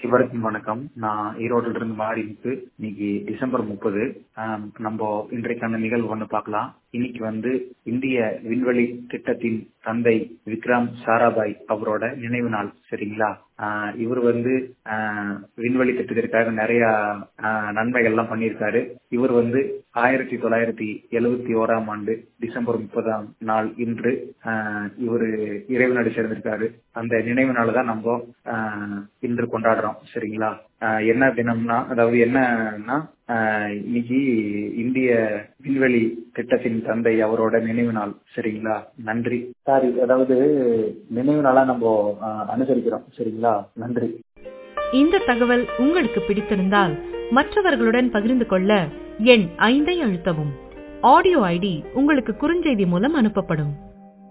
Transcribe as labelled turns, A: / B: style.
A: இவருக்கும் வணக்கம் நான் ஈரோடுல இருந்து மாறி முத்து இன்னைக்கு டிசம்பர் முப்பது நம்ம இன்றைக்கான நிகழ்வு ஒண்ணு பார்க்கலாம் இன்னைக்கு வந்து இந்திய விண்வெளி திட்டத்தின் தந்தை விக்ரம் சாராபாய் அவரோட நினைவு நாள் சரிங்களா ஆஹ் இவர் வந்து ஆஹ் விண்வெளி திட்டத்திற்காக நிறைய ஆஹ் நன்மைகள் எல்லாம் பண்ணியிருக்காரு இவர் வந்து ஆயிரத்தி தொள்ளாயிரத்தி எழுவத்தி ஓராம் ஆண்டு டிசம்பர் முப்பதாம் நாள் இன்று ஆஹ் இவரு இறைவனடி சேர்ந்திருக்காரு அந்த நினைவு நாள் தான் நம்ம ஆஹ் இன்று கொண்டாடுறோம் சரிங்களா ஆஹ் என்ன தினம்னா அதாவது என்னன்னா ஆஹ் இன்னைக்கு இந்திய விண்வெளி திட்டத்தின் தந்தை அவரோட நினைவு நாள் சரிங்களா நன்றி சாரி அதாவது நினைவு நாளா நம்ம ஆஹ் அனுசரிக்கிறோம் சரிங்களா நன்றி
B: இந்த தகவல் உங்களுக்கு பிடித்திருந்தால் மற்றவர்களுடன் பகிர்ந்து கொள்ள எண் ஐந்தை அழுத்தவும் ஆடியோ ஐடி உங்களுக்கு குறுஞ்செய்தி மூலம் அனுப்பப்படும்